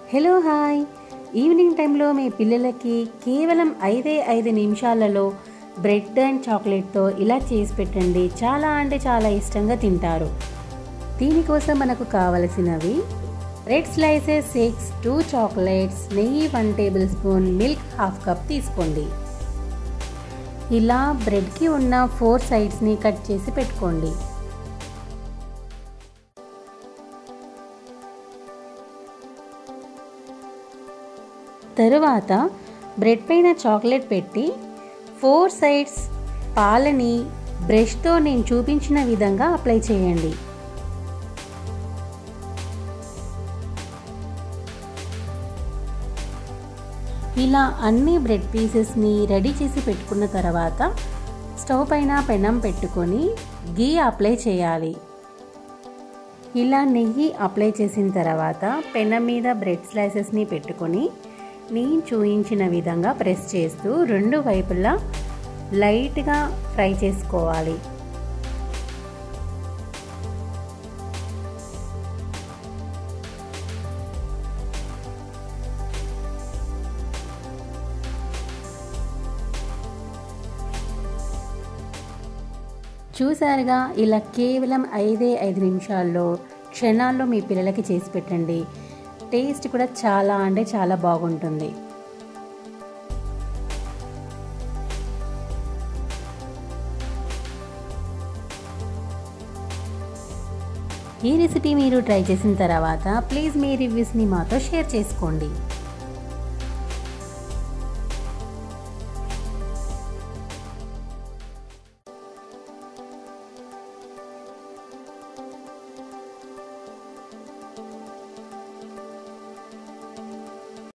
hello hi evening టైంలో మీ పిల్లలకి కేవలం ఐదే ఐదు నిమిషాలలో బ్రెడ్ అండ్ చాక్లెట్తో ఇలా చేసి పెట్టండి చాలా అంటే చాలా ఇష్టంగా తింటారు దీనికోసం మనకు కావలసినవి red slices six two chocolates నెయ్యి one tablespoon milk half cup తీసుకోండి ఇలా బ్రెడ్కి ఉన్న ఫోర్ సైడ్స్ని కట్ చేసి పెట్టుకోండి తరువాత బ్రెడ్ పైన చాక్లెట్ పెట్టి ఫోర్ సైడ్స్ పాలని బ్రష్తో నేను చూపించిన విధంగా అప్లై చేయండి ఇలా అన్ని బ్రెడ్ పీసెస్ని రెడీ చేసి పెట్టుకున్న తర్వాత స్టవ్ పైన పెనం పెట్టుకొని గీ అప్లై చేయాలి ఇలా నెయ్యి అప్లై చేసిన తర్వాత పెనం మీద బ్రెడ్ స్లైసెస్ని పెట్టుకొని నేను చూయించిన విధంగా ప్రెస్ చేస్తూ రెండు వైపులా లైట్గా ఫ్రై చేసుకోవాలి చూసారుగా ఇలా కేవలం ఐదే ఐదు నిమిషాల్లో క్షణాల్లో మీ పిల్లలకి చేసి పెట్టండి టేస్ట్ కూడా చాలా అంటే చాలా బాగుంటుంది ఈ రెసిపీ మీరు ట్రై చేసిన తర్వాత ప్లీజ్ మీ రివ్యూస్ని మాతో షేర్ చేసుకోండి